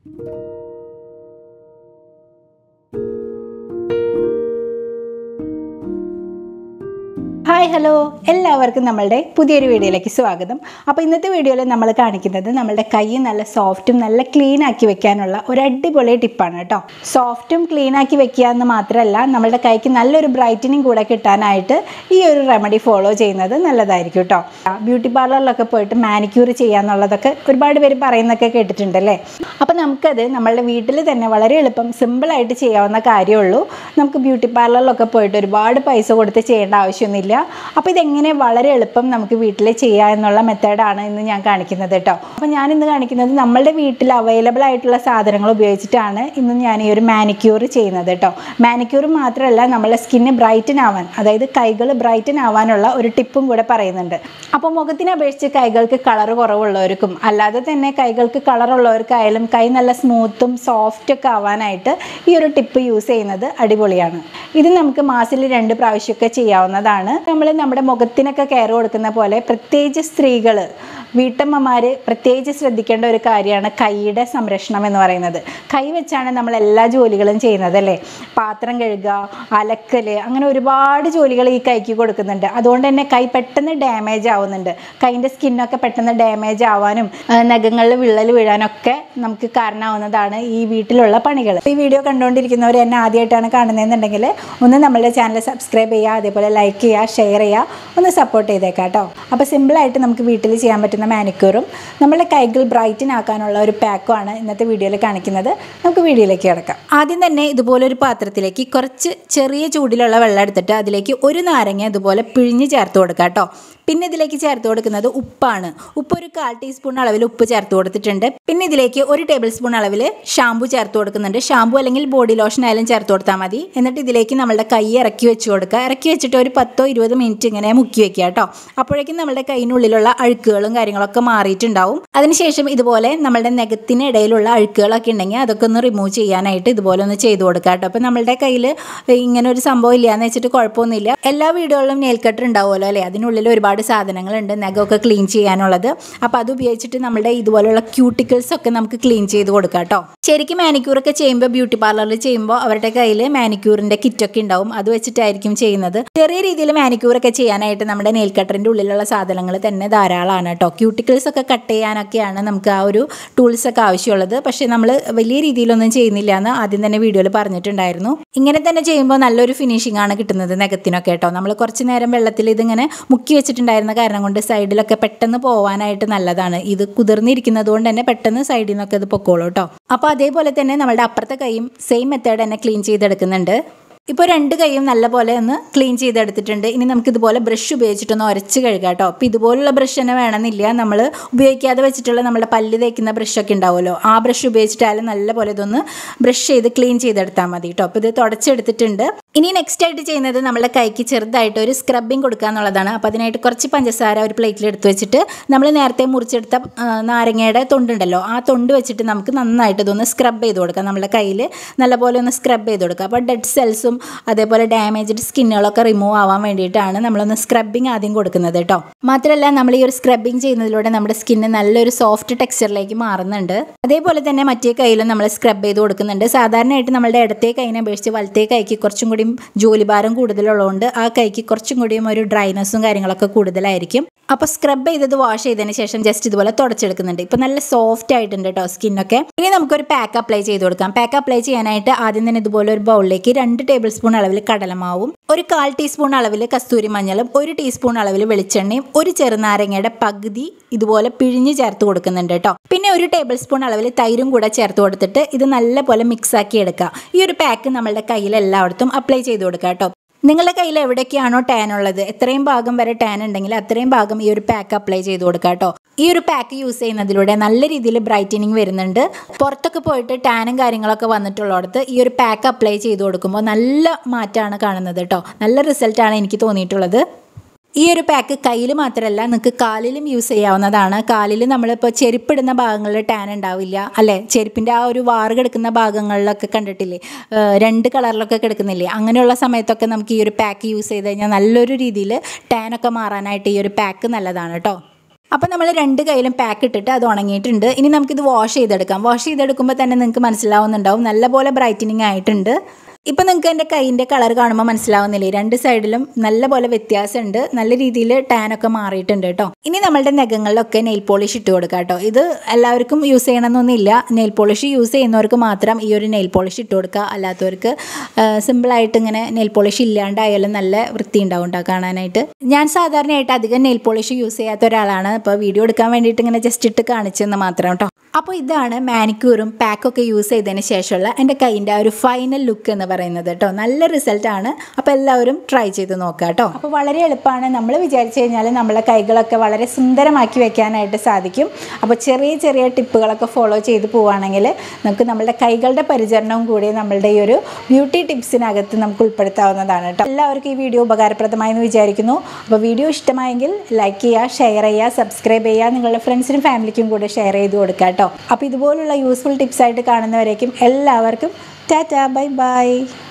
hi hello എല്ലാവർക്കും നമ്മളുടെ പുതിയൊരു വീഡിയോയിലേക്ക് സ്വാഗതം അപ്പോൾ ഇന്നത്തെ വീഡിയോയിൽ നമ്മൾ കാണിക്കുന്നത് നമ്മളുടെ കൈ നല്ല സോഫ്റ്റും നല്ല ക്ലീൻ ആക്കി വെക്കാനുള്ള ഒരു അടിപൊളി ടിപ്പാണ് കേട്ടോ സോഫ്റ്റും ക്ലീൻ ആക്കി വെക്കുക എന്ന് മാത്രമല്ല നമ്മളുടെ കൈക്ക് നല്ലൊരു ബ്രൈറ്റനിങ് കൂടെ കിട്ടാനായിട്ട് ഈ ഒരു റെമഡി ഫോളോ ചെയ്യുന്നത് നല്ലതായിരിക്കും കേട്ടോ ബ്യൂട്ടി പാർലറിലൊക്കെ പോയിട്ട് മാനിക്യൂർ ചെയ്യാന്നുള്ളതൊക്കെ ഒരുപാട് പേര് പറയുന്നൊക്കെ കേട്ടിട്ടുണ്ടല്ലേ അപ്പോൾ നമുക്കത് നമ്മളുടെ വീട്ടിൽ തന്നെ വളരെ എളുപ്പം സിമ്പിളായിട്ട് ചെയ്യാവുന്ന കാര്യമുള്ളൂ നമുക്ക് ബ്യൂട്ടി പാർലറിലൊക്കെ പോയിട്ട് ഒരുപാട് പൈസ കൊടുത്ത് ചെയ്യേണ്ട ആവശ്യമൊന്നുമില്ല അപ്പോൾ ഇതെങ്ങനെ വളരെ എളുപ്പം നമുക്ക് വീട്ടിൽ ചെയ്യാം എന്നുള്ള മെത്തേഡാണ് ഇന്ന് ഞാൻ കാണിക്കുന്നത് കേട്ടോ അപ്പോൾ ഞാൻ ഇന്ന് കാണിക്കുന്നത് നമ്മളുടെ വീട്ടിൽ അവൈലബിൾ ആയിട്ടുള്ള സാധനങ്ങൾ ഉപയോഗിച്ചിട്ടാണ് ഇന്ന് ഞാൻ ഈ ഒരു മാനിക്യൂർ ചെയ്യുന്നത് കേട്ടോ മാനിക്യൂർ മാത്രമല്ല നമ്മളെ സ്കിന്ന് ബ്രൈറ്റൻ ആവാൻ അതായത് കൈകൾ ബ്രൈറ്റൻ ആവാനുള്ള ഒരു ടിപ്പും കൂടെ പറയുന്നുണ്ട് അപ്പോൾ മുഖത്തിനെ അപേക്ഷിച്ച് കൈകൾക്ക് കളർ കുറവുള്ളവർക്കും അല്ലാതെ തന്നെ കൈകൾക്ക് കളറുള്ളവർക്കായാലും കൈ നല്ല സ്മൂത്തും സോഫ്റ്റ് ഒക്കെ ആവാനായിട്ട് ഈ ഒരു ടിപ്പ് യൂസ് ചെയ്യുന്നത് അടിപൊളിയാണ് ഇത് നമുക്ക് മാസത്തിൽ രണ്ട് പ്രാവശ്യമൊക്കെ ചെയ്യാവുന്നതാണ് നമ്മൾ നമ്മുടെ മുഖത്തിനൊക്കെ കെയർ കൊടുക്കുന്ന പോലെ പ്രത്യേകിച്ച് സ്ത്രീകൾ വീട്ടമ്മമാർ പ്രത്യേകിച്ച് ശ്രദ്ധിക്കേണ്ട ഒരു കാര്യമാണ് കൈയുടെ സംരക്ഷണം എന്ന് പറയുന്നത് കൈ വെച്ചാണ് നമ്മൾ എല്ലാ ജോലികളും ചെയ്യുന്നത് അല്ലേ പാത്രം കഴുകുക അലക്കൽ അങ്ങനെ ഒരുപാട് ജോലികൾ ഈ കൈക്ക് കൊടുക്കുന്നുണ്ട് അതുകൊണ്ട് തന്നെ കൈ പെട്ടെന്ന് ഡാമേജ് ആവുന്നുണ്ട് കൈൻ്റെ സ്കിന്നൊക്കെ പെട്ടെന്ന് ഡാമേജ് ആവാനും ആ, നഖങ്ങളിൽ വിള്ളൽ വീഴാനൊക്കെ നമുക്ക് കാരണമാവുന്നതാണ് ഈ വീട്ടിലുള്ള പണികൾ ഈ വീഡിയോ കണ്ടുകൊണ്ടിരിക്കുന്നവർ എന്നെ ആദ്യമായിട്ടാണ് കാണുന്നതെന്നുണ്ടെങ്കിൽ ഒന്ന് നമ്മളുടെ ചാനൽ സബ്സ്ക്രൈബ് ചെയ്യുക അതേപോലെ ലൈക്ക് ചെയ്യുക ഷെയർ ചെയ്യുക ഒന്ന് സപ്പോർട്ട് ചെയ്തേക്കാം കേട്ടോ അപ്പോൾ സിമ്പിളായിട്ട് നമുക്ക് വീട്ടിൽ ചെയ്യാൻ പറ്റുന്ന മാനിക്യൂറും നമ്മുടെ കൈകൾ ബ്രൈറ്റൻ ആക്കാനുള്ള ഒരു പാക്കുമാണ് ഇന്നത്തെ വീഡിയോയിൽ കാണിക്കുന്നത് നമുക്ക് വീഡിയോയിലേക്ക് കിടക്കാം ആദ്യം തന്നെ ഇതുപോലൊരു പാത്രത്തിലേക്ക് കുറച്ച് ചെറിയ ചൂടിലുള്ള വെള്ളം എടുത്തിട്ട് അതിലേക്ക് ഒരു നാരങ്ങ ഇതുപോലെ പിഴിഞ്ഞ് ചേർത്ത് കൊടുക്കാം കേട്ടോ പിന്നെ ഇതിലേക്ക് ചേർത്ത് കൊടുക്കുന്നത് ഉപ്പാണ് ഉപ്പ് ഒരു കാൽ ടീസ്പൂൺ അളവിൽ ഉപ്പ് ചേർത്ത് കൊടുത്തിട്ടുണ്ട് പിന്നെ ഇതിലേക്ക് ഒരു ടേബിൾ സ്പൂൺ അളവിൽ ഷാമ്പു ചേർത്ത് കൊടുക്കുന്നുണ്ട് ഷാമ്പു അല്ലെങ്കിൽ ബോഡി ലോഷൻ ആയാലും ചേർത്ത് കൊടുത്താൽ മതി എന്നിട്ട് ഇതിലേക്ക് നമ്മളുടെ കൈ ഇറക്കി വെച്ച് കൊടുക്കുക ഇറക്കി വെച്ചിട്ട് ഒരു പത്തോ ഇരുപത് മിനിറ്റ് ഇങ്ങനെ മുക്കി വെക്കുക കേട്ടോ അപ്പോഴേക്കും നമ്മുടെ കൈയിനുള്ളിലുള്ള അഴുക്കുകളും കാര്യങ്ങളൊക്കെ മാറിയിട്ടുണ്ടാവും അതിനുശേഷം ഇതുപോലെ നമ്മുടെ നെഗത്തിന് ഇടയിലുള്ള അഴുക്കുകളൊക്കെ ഉണ്ടെങ്കിൽ അതൊക്കെ ഒന്ന് റിമൂവ് ചെയ്യാനായിട്ട് ഇതുപോലെ ഒന്ന് ചെയ്ത് കൊടുക്കുക കേട്ടോ അപ്പോൾ നമ്മളുടെ കയ്യിൽ ഇങ്ങനെ ഒരു സംഭവം ഇല്ലയെന്ന് വെച്ചിട്ട് കുഴപ്പമൊന്നുമില്ല എല്ലാ വീടുകളിലും നെയിൽ കട്ടർ ഉണ്ടാവുമല്ലോ അല്ലേ അതിനുള്ളിൽ ഒരുപാട് സാധനങ്ങളുണ്ട് നഖമൊക്കെ ക്ലീൻ ചെയ്യാനുള്ളത് അപ്പോൾ അത് ഉപയോഗിച്ചിട്ട് നമ്മുടെ ഇതുപോലുള്ള ക്യൂട്ടിക്കിൾസ് ഒക്കെ നമുക്ക് ക്ലീൻ ചെയ്ത് കൊടുക്കാം കേട്ടോ ശരിക്കും മാനിക്യൂറൊക്കെ ചെയ്യുമ്പോൾ ബ്യൂട്ടി പാർലറിൽ ചെയ്യുമ്പോൾ അവരുടെ കയ്യിൽ മാനിക്യൂറിൻ്റെ കിറ്റൊക്കെ ഉണ്ടാവും അത് വെച്ചിട്ടായിരിക്കും ചെയ്യുന്നത് ചെറിയ രീതിയിൽ മാനിക്യൂറൊക്കെ ചെയ്യാനായിട്ട് നമ്മുടെ നെയിൽ കട്ടറിൻ്റെ ഉള്ളിലുള്ള സാധനങ്ങൾ തന്നെ ധാരാളമാണ് കേട്ടോ ക്യൂട്ടിക്കിൾസ് ഒക്കെ കട്ട് ചെയ്യാനൊക്കെയാണ് നമുക്ക് ആ ഒരു ടൂൾസ് ഒക്കെ ആവശ്യമുള്ളത് പക്ഷേ നമ്മൾ വലിയ രീതിയിലൊന്നും ചെയ്യുന്നില്ല എന്ന് ആദ്യം തന്നെ വീഡിയോയിൽ പറഞ്ഞിട്ടുണ്ടായിരുന്നു ഇങ്ങനെ തന്നെ ചെയ്യുമ്പോൾ നല്ലൊരു ഫിനിഷിംഗ് ആണ് കിട്ടുന്നത് നഖത്തിനൊക്കെ കേട്ടോ നമ്മൾ കുറച്ച് നേരം വെള്ളത്തിൽ ഇതിങ്ങനെ മുക്കി വെച്ചിട്ടുണ്ടായിരുന്ന കാരണം കൊണ്ട് സൈഡിലൊക്കെ പെട്ടെന്ന് പോവാനായിട്ട് നല്ലതാണ് ഇത് കുതിർന്നിരിക്കുന്നത് കൊണ്ട് തന്നെ പെട്ടെന്ന് സൈഡിൽ നിന്നൊക്കെ ഇത് പൊക്കോളൂ കേട്ടോ അപ്പോൾ അതേപോലെ തന്നെ നമ്മുടെ അപ്പുറത്തെ കൈയും സെയിം മെത്തേഡ് തന്നെ ക്ലീൻ ചെയ്തെടുക്കുന്നുണ്ട് ഇപ്പോൾ രണ്ട് കൈയും നല്ലപോലെ ഒന്ന് ക്ലീൻ ചെയ്തെടുത്തിട്ടുണ്ട് ഇനി നമുക്ക് ഇതുപോലെ ബ്രഷ് ഉപയോഗിച്ചിട്ടൊന്ന് ഉരച്ച് കഴുകാം കേട്ടോ അപ്പോൾ ഇതുപോലുള്ള ബ്രഷ് തന്നെ വേണമെന്നില്ല നമ്മൾ ഉപയോഗിക്കാതെ വെച്ചിട്ടുള്ള നമ്മുടെ പല്ല് തേക്കുന്ന ബ്രഷൊക്കെ ഉണ്ടാവുമല്ലോ ആ ബ്രഷ് ഉപയോഗിച്ചിട്ടായാലും നല്ലപോലെ ഇതൊന്ന് ബ്രഷ് ചെയ്ത് ക്ലീൻ ചെയ്തെടുത്താൽ മതി കേട്ടോ അപ്പോൾ ഇത് തുടച്ചെടുത്തിട്ടുണ്ട് ഇനി നെക്സ്റ്റ് ആയിട്ട് ചെയ്യുന്നത് നമ്മുടെ കൈക്ക് ചെറുതായിട്ട് ഒരു സ്ക്രബിങ് കൊടുക്കുക എന്നുള്ളതാണ് അപ്പോൾ അതിനായിട്ട് കുറച്ച് പഞ്ചസാര ഒരു പ്ലേറ്റിൽ എടുത്ത് വെച്ചിട്ട് നമ്മൾ നേരത്തെ മുറിച്ചെടുത്ത ആ, നാരങ്ങയുടെ തൊണ്ടുണ്ടല്ലോ ആ തൊണ്ട് വെച്ചിട്ട് നമുക്ക് നന്നായിട്ട് ഇതൊന്ന് സ്ക്രബ് ചെയ്ത് കൊടുക്കാം നമ്മുടെ കയ്യിൽ നല്ലപോലെ ഒന്ന് സ്ക്രബ് ചെയ്ത് കൊടുക്കുക അപ്പോൾ ഡെഡ് സെൽസും അതേപോലെ ഡാമേജ്ഡ് സ്കിന്നുകളൊക്കെ റിമൂവ് ആവാൻ വേണ്ടിയിട്ടാണ് നമ്മളൊന്ന് സ്ക്രബിങ് ആദ്യം കൊടുക്കുന്നത് കേട്ടോ മാത്രമല്ല നമ്മൾ ഈ ഒരു സ്ക്രബിങ് ചെയ്യുന്നതിലൂടെ നമ്മുടെ സ്കിന്ന് നല്ലൊരു സോഫ്റ്റ് ടെക്സ്ചറിലേക്ക് മാറുന്നുണ്ട് അതേപോലെ തന്നെ മറ്റേ കയ്യിലും നമ്മൾ സ്ക്രബ് ചെയ്ത് കൊടുക്കുന്നുണ്ട് സാധാരണയായിട്ട് നമ്മുടെ ഇടത്തെ കൈനെ അപേക്ഷിച്ച് വലത്തെ കൈക്ക് കുറച്ചും കൂടിയും ജോലിഭാരം കൂടുതലുള്ളതുകൊണ്ട് ആ കൈക്ക് കുറച്ചും കൂടിയും ഒരു ഡ്രൈനെസ്സും കാര്യങ്ങളൊക്കെ കൂടുതലായിരിക്കും അപ്പോൾ സ്ക്രബ് ചെയ്തത് വാഷ് ചെയ്തതിന് ശേഷം ജസ്റ്റ് ഇതുപോലെ തുടച്ചെടുക്കുന്നുണ്ട് ഇപ്പോൾ നല്ല സോഫ്റ്റ് ആയിട്ടുണ്ട് കേട്ടോ സ്കിന്നൊക്കെ ഇനി നമുക്കൊരു പാക്ക് അപ്ലൈ ചെയ്ത് കൊടുക്കാം പാക്ക് അപ്ലൈ ചെയ്യാനായിട്ട് ആദ്യം തന്നെ ഇതുപോലെ ഒരു ബൗളിലേക്ക് രണ്ട് ടേബിൾ സ്പൂൺ അളവിൽ കടലമാവും ഒരു കാൽ ടീസ്പൂൺ അളവിൽ കസ്തൂരി മഞ്ഞളും ഒരു ടീസ്പൂൺ അളവിൽ വെളിച്ചെണ്ണയും ഒരു ചെറുനാരങ്ങയുടെ പകുതി ഇതുപോലെ പിഴിഞ്ഞ് ചേർത്ത് കൊടുക്കുന്നുണ്ട് കേട്ടോ പിന്നെ ഒരു ടേബിൾ സ്പൂൺ അളവിൽ തൈരും കൂടെ ചേർത്ത് കൊടുത്തിട്ട് ഇത് നല്ലപോലെ മിക്സ് ആക്കി എടുക്കുക ഈ ഒരു പാക്ക് നമ്മളുടെ കയ്യിൽ എല്ലായിടത്തും അപ്ലൈ ചെയ്ത് കൊടുക്കുക കേട്ടോ നിങ്ങളുടെ കയ്യിൽ എവിടേക്കാണോ ടാൻ ഉള്ളത് എത്രയും ഭാഗം വരെ ടാൻ ഉണ്ടെങ്കിൽ അത്രയും ഭാഗം ഈ ഒരു പാക്ക് അപ്ലൈ ചെയ്ത് കൊടുക്കുക കേട്ടോ ഈ ഒരു പാക്ക് യൂസ് ചെയ്യുന്നതിലൂടെ നല്ല രീതിയിൽ ബ്രൈറ്റനിങ് വരുന്നുണ്ട് പുറത്തൊക്കെ പോയിട്ട് ടാനും കാര്യങ്ങളൊക്കെ വന്നിട്ടുള്ളിടത്ത് ഈ ഒരു പാക്ക് അപ്ലൈ ചെയ്ത് കൊടുക്കുമ്പോൾ നല്ല മാറ്റമാണ് കാണുന്നത് കേട്ടോ നല്ല റിസൾട്ടാണ് എനിക്ക് തോന്നിയിട്ടുള്ളത് ഈ ഒരു പാക്ക് കയ്യിൽ മാത്രമല്ല നിങ്ങൾക്ക് കാലിലും യൂസ് ചെയ്യാവുന്നതാണ് കാലിൽ നമ്മളിപ്പോൾ ചെരുപ്പിടുന്ന ഭാഗങ്ങളിൽ ടാൻ ഉണ്ടാവില്ല അല്ലേ ചെരുപ്പിൻ്റെ ആ ഒരു വാറ് കിടക്കുന്ന ഭാഗങ്ങളിലൊക്കെ കണ്ടിട്ടില്ലേ ഏഹ് രണ്ട് കളറിലൊക്കെ കിടക്കുന്നില്ലേ അങ്ങനെയുള്ള സമയത്തൊക്കെ നമുക്ക് ഈ ഒരു പാക്ക് യൂസ് ചെയ്ത് കഴിഞ്ഞാൽ നല്ലൊരു രീതിയിൽ ടാനൊക്കെ മാറാനായിട്ട് ഈ ഒരു പാക്ക് നല്ലതാണ് കേട്ടോ അപ്പോൾ നമ്മൾ രണ്ട് കയ്യിലും പാക്ക് ഇട്ടിട്ട് അത് ഉണങ്ങിയിട്ടുണ്ട് ഇനി നമുക്കിത് വാഷ് ചെയ്തെടുക്കാം വാഷ് ചെയ്തെടുക്കുമ്പോൾ തന്നെ നിങ്ങൾക്ക് മനസ്സിലാവുന്നുണ്ടാവും നല്ലപോലെ ബ്രൈറ്റനിങ് ആയിട്ടുണ്ട് ഇപ്പം നിങ്ങൾക്ക് എൻ്റെ കൈയിൻ്റെ കളർ കാണുമ്പോൾ മനസ്സിലാവുന്നില്ലേ രണ്ട് സൈഡിലും നല്ല പോലെ വ്യത്യാസമുണ്ട് നല്ല രീതിയിൽ ടാനൊക്കെ മാറിയിട്ടുണ്ട് കേട്ടോ ഇനി നമ്മളുടെ നഖങ്ങളിലൊക്കെ നെയിൽ പോളിഷ് ഇട്ട് കൊടുക്കാം കേട്ടോ ഇത് എല്ലാവർക്കും യൂസ് ചെയ്യണമെന്നൊന്നുമില്ല നെയിൽ പോളിഷ് യൂസ് ചെയ്യുന്നവർക്ക് മാത്രം ഈ ഒരു നെയിൽ പോളിഷ് ഇട്ട് കൊടുക്കുക അല്ലാത്തവർക്ക് സിമ്പിളായിട്ട് ഇങ്ങനെ നെയിൽ പോളിഷ് ഇല്ലാണ്ടായാലും നല്ല വൃത്തി ഉണ്ടാവും കേട്ടോ കാണാനായിട്ട് ഞാൻ സാധാരണയായിട്ട് അധികം നെയിൽ പോളിഷ് യൂസ് ചെയ്യാത്ത ഒരാളാണ് അപ്പോൾ വീഡിയോ എടുക്കാൻ വേണ്ടിയിട്ട് ഇങ്ങനെ ജസ്റ്റ് ഇട്ട് കാണിച്ചെന്ന് മാത്രം കേട്ടോ അപ്പോൾ ഇതാണ് മാനിക്യൂറും പാക്കൊക്കെ യൂസ് ചെയ്തതിന് ശേഷമുള്ള എൻ്റെ കൈയിൻ്റെ ആ ഒരു ഫൈനൽ ലുക്ക് എന്ന് പറയുന്നത് കേട്ടോ നല്ല റിസൾട്ടാണ് അപ്പോൾ എല്ലാവരും ട്രൈ ചെയ്ത് നോക്കുക കേട്ടോ അപ്പോൾ വളരെ എളുപ്പമാണ് നമ്മൾ വിചാരിച്ചു കഴിഞ്ഞാൽ നമ്മളെ കൈകളൊക്കെ വളരെ സുന്ദരമാക്കി വെക്കാനായിട്ട് സാധിക്കും അപ്പോൾ ചെറിയ ചെറിയ ടിപ്പുകളൊക്കെ ഫോളോ ചെയ്ത് പോവുകയാണെങ്കിൽ നമുക്ക് നമ്മുടെ കൈകളുടെ പരിചരണവും കൂടി നമ്മളുടെ ഈ ഒരു ബ്യൂട്ടി ടിപ്സിനകത്ത് നമുക്ക് ഉൾപ്പെടുത്താവുന്നതാണ് കേട്ടോ എല്ലാവർക്കും ഈ വീഡിയോ ഉപകാരപ്രദമായി എന്ന് വിചാരിക്കുന്നു അപ്പോൾ വീഡിയോ ഇഷ്ടമായെങ്കിൽ ലൈക്ക് ചെയ്യുക ഷെയർ ചെയ്യുക സബ്സ്ക്രൈബ് ചെയ്യുക നിങ്ങളുടെ ഫ്രണ്ട്സിനും ഫാമിലിക്കും കൂടെ ഷെയർ ചെയ്ത് കൊടുക്കുക കേട്ടോ അപ്പോൾ ഇതുപോലുള്ള യൂസ്ഫുൾ ടിപ്സ് ആയിട്ട് കാണുന്നവരേക്കും എല്ലാവർക്കും ടാറ്റ ബൈ ബൈ